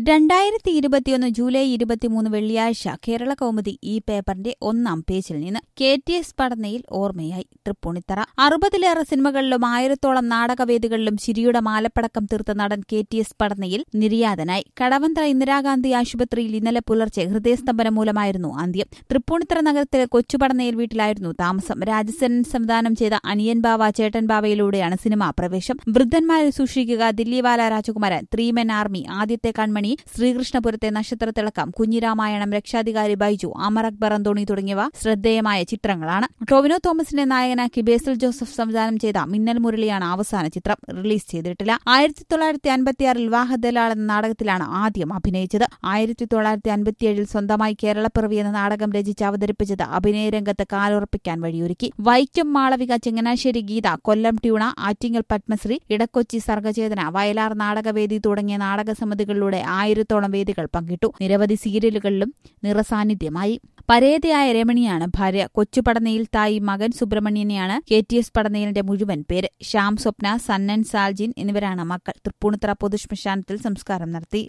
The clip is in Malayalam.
രണ്ടായിരത്തി ഇരുപത്തിയൊന്ന് ജൂലൈ ഇരുപത്തിമൂന്ന് വെള്ളിയാഴ്ച കേരള കൗമുദി ഈ പേപ്പറിന്റെ ഒന്നാം പേജിൽ നിന്ന് കെ ടി എസ് പഠനയിൽ ഓർമ്മയായി തൃപ്പൂണിത്തറ അറുപതിലേറെ സിനിമകളിലും ആയിരത്തോളം നാടകവേദികളിലും ചിരിയുടെ മാലപ്പടക്കം തീർത്ത നടൻ കെ ടി എസ് പഠനയിൽ നിര്യാതനായി കടവന്ത്ര ഇന്ദിരാഗാന്ധി ആശുപത്രിയിൽ ഇന്നലെ പുലർച്ചെ ഹൃദയസ്തംഭനം മൂലമായിരുന്നു അന്ത്യം തൃപ്പൂണിത്തറ നഗരത്തിലെ കൊച്ചുപടനയിൽ വീട്ടിലായിരുന്നു താമസം രാജസേനൻ സംവിധാനം ചെയ്ത അനിയൻ ബാവ ചേട്ടൻ ബാവയിലൂടെയാണ് സിനിമാ പ്രവേശം വൃദ്ധന്മാരെ സൂക്ഷിക്കുക ദില്ലിവാല രാജകുമാരൻ ത്രീമെൻ ആർമി ആദ്യത്തെ കൺമണി ശ്രീകൃഷ്ണപുരത്തെ നക്ഷത്രത്തിളക്കം കുഞ്ഞിരാമായണം രക്ഷാധികാരി ബൈജു അമർ അക്ബർ അന്തോണി തുടങ്ങിയവ ശ്രദ്ധേയമായ ചിത്രങ്ങളാണ് ടൊവിനോ തോമസിന്റെ നായകനാക്കി ബേസിൽ ജോസഫ് സംവിധാനം ചെയ്ത മിന്നൽ മുരളിയാണ് അവസാന ചിത്രം റിലീസ് ചെയ്തിട്ടില്ല ആയിരത്തി തൊള്ളായിരത്തി അൻപത്തിയാറിൽ വിവാഹദലാൾ എന്ന നാടകത്തിലാണ് ആദ്യം അഭിനയിച്ചത് ആയിരത്തി തൊള്ളായിരത്തി അൻപത്തിയേഴിൽ സ്വന്തമായി കേരളപ്പിറവി എന്ന നാടകം രചിച്ച് അവതരിപ്പിച്ചത് അഭിനയ രംഗത്ത് കാലുറപ്പിക്കാൻ വഴിയൊരുക്കി വൈക്കം മാളവിക ചെങ്ങനാശ്ശേരി ഗീത കൊല്ലം ട്യൂണ ആറ്റിങ്ങൽ പത്മശ്രീ ഇടക്കൊച്ചി സർഗചേതന വയലാർ നാടകവേദി തുടങ്ങിയ നാടകസമിതികളിലൂടെ ആയിരത്തോളം വേദികൾ പങ്കിട്ടു നിരവധി സീരിയലുകളിലും നിറസാന്നിധ്യമായി പരേതയായ രമണിയാണ് ഭാര്യ കൊച്ചുപടനയിൽ തായി മകൻ സുബ്രഹ്മണ്യനെയാണ് കെ ടി എസ് പടനയിലിന്റെ മുഴുവൻ പേര് ശ്യാം സ്വപ്ന സന്നൻ സാൽജിൻ എന്നിവരാണ് മക്കൾ തൃപ്പൂണിത്തറ പൊതുശ്മശാനത്തിൽ സംസ്കാരം നടത്തി